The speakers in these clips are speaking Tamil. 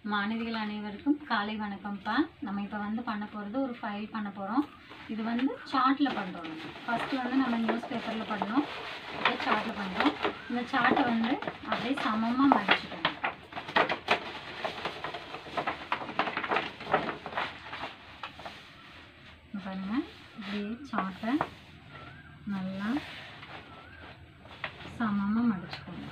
மாணவிகள் அனைவருக்கும் காலை வணக்கம்ப்பா நம்ம இப்போ வந்து பண்ண போகிறது ஒரு ஃபைல் பண்ண போகிறோம் இது வந்து சார்ட்டில் பண்ணுறோம் ஃபஸ்ட்டு வந்து நம்ம நியூஸ் பேப்பரில் பண்ணோம் இப்போ சார்ட்டில் பண்ணுறோம் இந்த சார்ட்டை வந்து அப்படியே சமமாக மடிச்சுக்கணும் இங்க பாருங்க இப்படியே சார்ட்டை நல்லா சமமாக மடிச்சுக்கணும்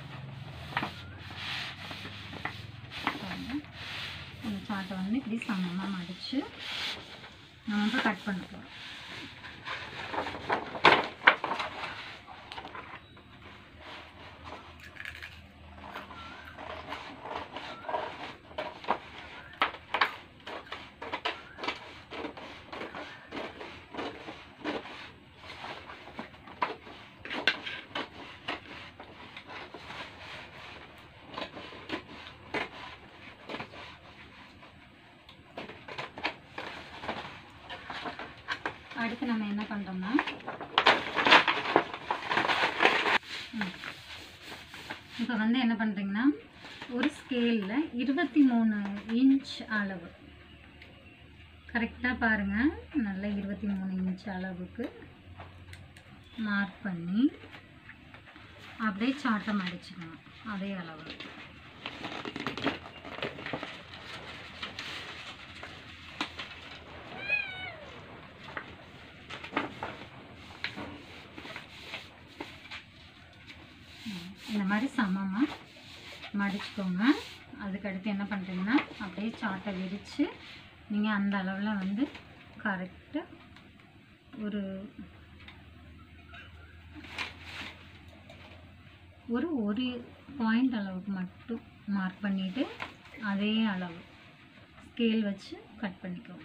பாருங்க இந்த சார்ட்டை வந்து இப்படி சமமாக மடித்து நம்ம இப்போ கட் பண்ண போகிறோம் அடுத்து நம்ம என்ன பண்ணுறோம்னா இப்போ வந்து என்ன பண்ணுறீங்கன்னா ஒரு ஸ்கேலில் இருபத்தி மூணு இன்ச் அளவு கரெக்டாக பாருங்கள் நல்லா இருபத்தி மூணு இன்ச் அளவுக்கு மார்க் பண்ணி அப்படியே சாட்டம் அடிச்சுக்கணும் அதே அளவு இந்த மாதிரி சமமாக மடிச்சுக்கோங்க அதுக்கடுத்து என்ன பண்ணுறீங்கன்னா அப்படியே சாட்டை விரித்து நீங்கள் அந்த அளவில் வந்து கரெக்டாக ஒரு ஒரு ஒரு பாயிண்ட் அளவுக்கு மட்டும் மார்க் பண்ணிவிட்டு அதே அளவு ஸ்கேல் வச்சு கட் பண்ணிக்கோங்க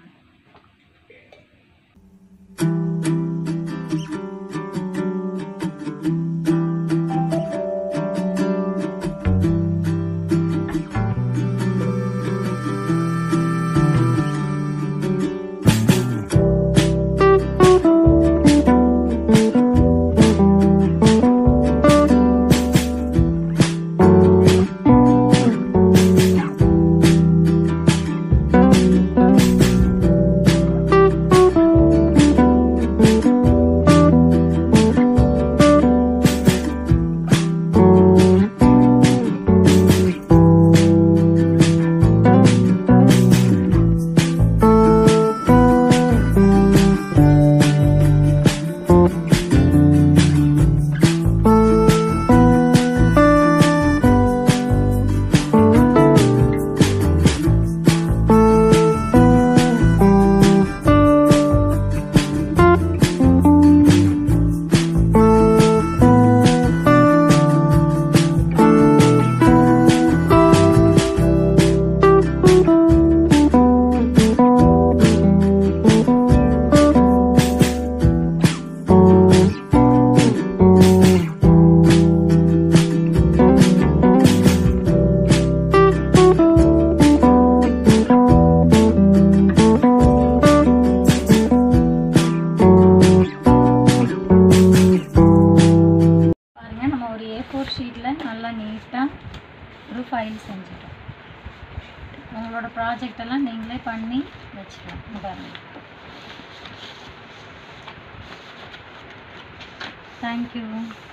பாருங்க நம்ம ஒரு ஏ ஃபோர் ஷீட்டில் நல்லா நீட்டாக ஒரு ஃபைல் செஞ்சுட்டோம் உங்களோட ப்ராஜெக்ட் எல்லாம் நீங்களே பண்ணி வச்சுக்கலாம் இங்க பாருங்க தேங்க்யூ